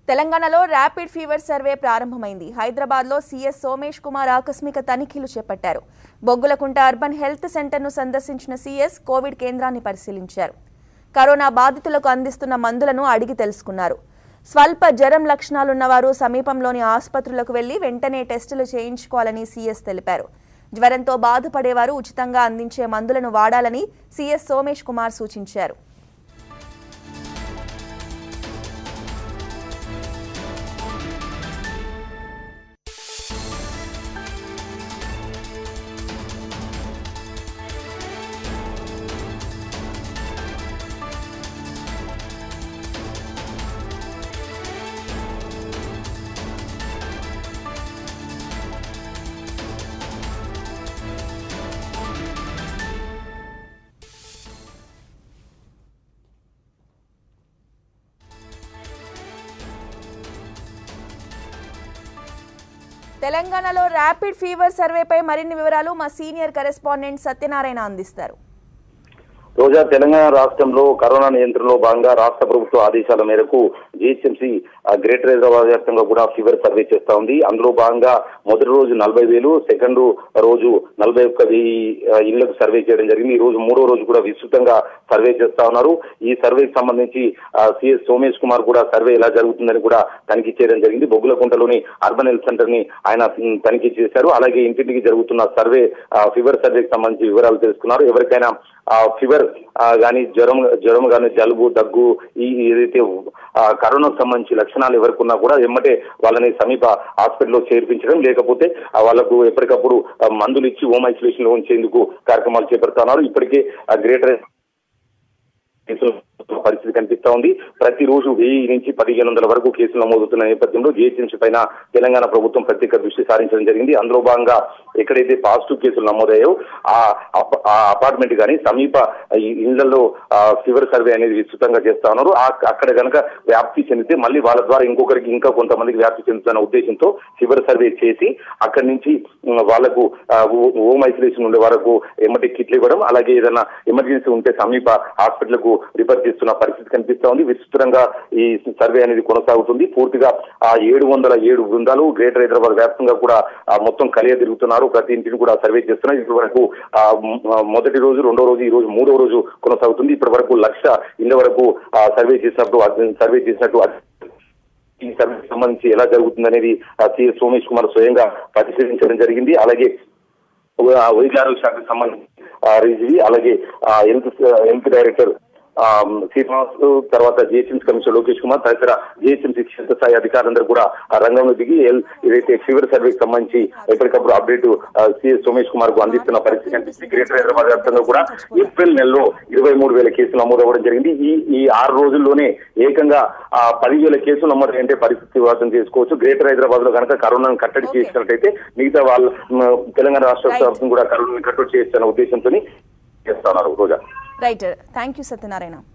తెలంగాణలో rapid fever survey ప్రారంభమైంది హైదరాబాద్లో సీఎస్ సోమేష్ కుమార్ ఆకస్మిక తనిఖీలు చేపట్టారు బొగ్గులకుంట అర్బన్ హెల్త్ సెంటర్ను సందర్శించిన సీఎస్ కోవిడ్ కేంద్రాన్ని పరిశీలించారు కరోనా బాధితులకు అందిస్తున్న మందులను అడిగి తెలుసుకున్నారు స్వల్ప జ్వరం లక్షణాలున్నవారు సమీపంలోని ఆసుపత్రులకు వెళ్లి వెంటనే టెస్టులు చేయించుకోవాలని సీఎస్ తెలిపారు జ్వరంతో బాధపడేవారు ఉచితంగా అందించే మందులను వాడాలని సీఎస్ సోమేష్ కుమార్ సూచించారు తెలంగాణలో ర్యాపిడ్ ఫీవర్ సర్వేపై మరిన్ని వివరాలు మా సీనియర్ కరెస్పాండెంట్ సత్యనారాయణ అందిస్తారు రోజా తెలంగాణ రాష్ట్రంలో కరోనా నియంత్రణలో భాగంగా రాష్ట్ర ప్రభుత్వ ఆదేశాల మేరకు జిహెచ్ఎంసీ గ్రేటర్ హైదరాబాద్ వ్యాప్తంగా కూడా ఫీవర్ సర్వే చేస్తా ఉంది అందులో భాగంగా మొదటి రోజు నలభై వేలు సెకండ్ రోజు నలభై ఒక్క వెయ్యి ఆ, ఇళ్లకు సర్వే చేయడం జరిగింది ఈ రోజు మూడో రోజు కూడా విస్తృతంగా సర్వే చేస్తా ఉన్నారు ఈ సర్వేకి సంబంధించి సిఎస్ సోమేష్ కుమార్ కూడా సర్వే ఎలా జరుగుతుందని కూడా తనిఖీ చేయడం జరిగింది బొగ్గులకుంటలోని అర్బన్ హెల్త్ సెంటర్ ని ఆయన ఉమ్, తనిఖీ చేశారు అలాగే ఇంటింటికి జరుగుతున్న సర్వే ఆ, ఫీవర్ సర్వేకి సంబంధించి వివరాలు తెలుసుకున్నారు ఎవరికైనా ఆ ఫీవర్ కానీ జ్వరం జ్వరం కానీ జలుబు దగ్గు ఈ ఏదైతే ఆ, కరోనాకు సంబంధించి లక్షణాలు ఎవరికి ఉన్నా కూడా ఎమ్మటే వాళ్ళని సమీప హాస్పిటల్లో చేర్పించడం లేకపోతే ఆ, వాళ్ళకు ఎప్పటికప్పుడు ఆ, మందులు ఇచ్చి హోమ్ ఐసోలేషన్ లో ఉంచేందుకు కార్యక్రమాలు చేపడుతున్నారు ఇప్పటికే ఆ, గ్రేటర్ కేసుల పరిస్థితి కనిపిస్తా ఉంది ప్రతిరోజు వెయ్యి నుంచి పదిహేను వందల వరకు కేసులు నమోదవుతున్న నేపథ్యంలో జిహెచ్ఎంసీ పైన తెలంగాణ ప్రభుత్వం ప్రత్యేక దృష్టి సారించడం జరిగింది అందులో భాగంగా ఎక్కడైతే పాజిటివ్ కేసులు నమోదయ్యాయో ఆ అప- ఆ అపార్ట్మెంట్ కానీ సమీప ఈ ఇళ్లలో ఫీవర్ సర్వే అనేది విస్తృతంగా చేస్తా ఉన్నారు ఆ- అక్కడ కనుక వ్యాప్తి చెందితే మళ్ళీ వాళ్ళ ద్వారా ఇంకొకరికి ఇంకా కొంతమందికి వ్యాప్తి చెందుతున్న ఉద్దేశంతో ఫీవర్ సర్వే చేసి అక్కడి నుంచి ఉమ్, వాళ్లకు ఆ, హో- హోమ్ ఐసోలేషన్ ఉండే వరకు ఎమ్మటి కిట్లు ఇవ్వడం అలాగే ఏదైనా ఎమర్జెన్సీ ఉంటే సమీప హాస్పిటల్ కు రిఫర్ చేస్తున్న పరిస్థితి కనిపిస్తా ఉంది విస్తృతంగా ఈ సర్వే అనేది కొనసాగుతుంది పూర్తిగా ఆ ఏడు వందల ఏడు బృందాలు గ్రేటర్ హైదరాబాద్ వ్యాప్తంగా కూడా ఆ, మొత్తం కలియ తిరుగుతున్నారు ప్రతి ఇంటిని కూడా సర్వే చేస్తున్నారు ఇప్పటి వరకు ఆ, మ్, ఆ, మొదటి రోజు రెండో రోజు ఈ రోజు మూడో రోజు కొనసాగుతుంది ఇప్పటి వరకు లక్ష ఇళ్ల వరకు ఆ, సర్వే చేసినప్పుడు అది- సర్వే చేసినట్టు అది- ఈ సర్వీస్ సంబంధించి ఎలా జరుగుతుంది అనేది సిఎస్ సోమేష్ కుమార్ స్వయంగా పరిశీలించడం జరిగింది అలాగే ఆ, వైద్య ఆరోగ్య శాఖకు సంబంధించి ఆ, రిజ్వి అలాగే ఆ, హెల్త్ హెల్త్ డైరెక్టర్ ఆ, శ్రీనివాస్ తర్వాత జిహెచ్ఎంసీ కమిషనర్ లోకేష్ కుమార్ తదితర జిహెచ్ఎంసీ క్షేత్ర స్థాయి అధికారులందరూ కూడా ఆ రంగంలో దిగి ఎల్- ఏదైతే ఫీవర్ సర్వేకి సంబంధించి ఎప్పటికప్పుడు అప్డేట్ సిఎస్ సోమేష్ కుమార్ కు అందిస్తున్న పరిస్థితి కనిపిస్తుంది గ్రేటర్ హైదరాబాద్ వ్యాప్తంగా కూడా ఏప్రిల్ నెలలో ఇరవై మూడు వేల కేసులు నమోదవ్వడం జరిగింది ఈ ఈ ఆరు రోజుల్లోనే ఏకంగా ఆ పదివేల కేసులు నమోదైతే పరిస్థితి వాదం చేసుకోవచ్చు గ్రేటర్ హైదరాబాద్ లో కనుక కరోనాను కట్టడి Okay. చేసినట్టయితే మిగతా వాళ్ళ మ, తెలంగాణ రాష్ట్ర Right. ప్రభుత్వం కూడా కరోనాను కట్టడి చేస్తున్న ఉద్దేశంతో చేస్తున్నారు Roja right thank you Satyanarayana